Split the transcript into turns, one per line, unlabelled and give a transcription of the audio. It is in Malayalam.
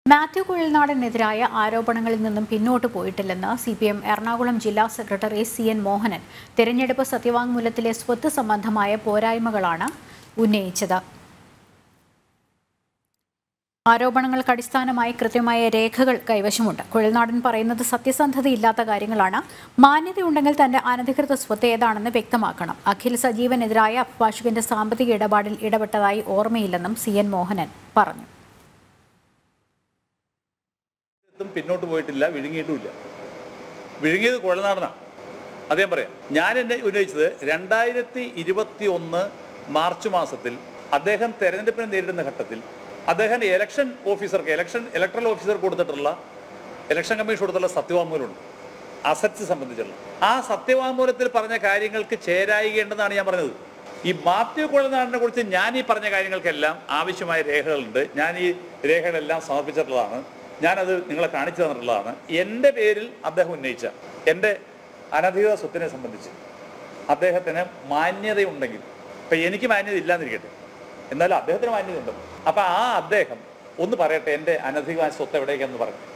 മാത്യു കുഴൽനാടനെതിരായ ആരോപണങ്ങളിൽ നിന്നും പിന്നോട്ട് പോയിട്ടില്ലെന്ന് സി പി എം എറണാകുളം ജില്ലാ സെക്രട്ടറി സി എൻ മോഹനൻ തെരഞ്ഞെടുപ്പ് സത്യവാങ്മൂലത്തിലെ സ്വത്ത് സംബന്ധമായ പോരായ്മകളാണ് ഉന്നയിച്ചത് ആരോപണങ്ങൾക്ക് അടിസ്ഥാനമായി കൃത്യമായ രേഖകൾ കൈവശമുണ്ട് കുഴൽനാടൻ പറയുന്നത് സത്യസന്ധതയില്ലാത്ത കാര്യങ്ങളാണ് മാന്യതയുണ്ടെങ്കിൽ തന്റെ അനധികൃത സ്വത്ത് ഏതാണെന്ന് വ്യക്തമാക്കണം അഖിൽ സജീവനെതിരായ അഭിഭാഷകന്റെ സാമ്പത്തിക ഇടപാടിൽ ഇടപെട്ടതായി ഓർമ്മയില്ലെന്നും സി എൻ മോഹനൻ പറഞ്ഞു
ഇതും പിന്നോട്ട് പോയിട്ടില്ല വിഴുങ്ങിയിട്ടുമില്ല വിഴുങ്ങിയത് കുഴൽനാടനാണ് അദ്ദേഹം പറയാം ഞാൻ എന്നെ ഉന്നയിച്ചത് രണ്ടായിരത്തി ഇരുപത്തി ഒന്ന് മാർച്ച് മാസത്തിൽ അദ്ദേഹം തെരഞ്ഞെടുപ്പിനെ നേരിടുന്ന ഘട്ടത്തിൽ അദ്ദേഹം ഇലക്ഷൻ ഓഫീസർക്ക് ഇലക്ഷൻ ഇലക്ട്രൽ ഓഫീസർ കൊടുത്തിട്ടുള്ള ഇലക്ഷൻ കമ്മീഷൻ കൊടുത്തുള്ള സത്യവാങ്മൂലമുണ്ട് അസറ്റ്സ് സംബന്ധിച്ചുള്ള ആ സത്യവാങ്മൂലത്തിൽ പറഞ്ഞ കാര്യങ്ങൾക്ക് ചേരായികയുണ്ടെന്നാണ് ഞാൻ പറഞ്ഞത് ഈ മാത്യു കുഴൽനാടിനെ കുറിച്ച് ഞാൻ ഈ പറഞ്ഞ കാര്യങ്ങൾക്കെല്ലാം ആവശ്യമായ രേഖകളുണ്ട് ഞാൻ ഈ രേഖകളെല്ലാം സമർപ്പിച്ചിട്ടുള്ളതാണ് ഞാനത് നിങ്ങളെ കാണിച്ചു തന്നിട്ടുള്ളതാണ് എൻ്റെ പേരിൽ അദ്ദേഹം ഉന്നയിച്ച എൻ്റെ അനധികൃത സ്വത്തിനെ സംബന്ധിച്ച് അദ്ദേഹത്തിന് മാന്യതയുണ്ടെങ്കിൽ ഇപ്പം എനിക്ക് മാന്യത ഇല്ലാന്നിരിക്കട്ടെ എന്നാലും അദ്ദേഹത്തിന് മാന്യതയുണ്ട് അപ്പം ആ അദ്ദേഹം ഒന്ന് പറയട്ടെ എൻ്റെ അനധികമായ സ്വത്ത് എവിടേക്കാന്ന് പറഞ്ഞു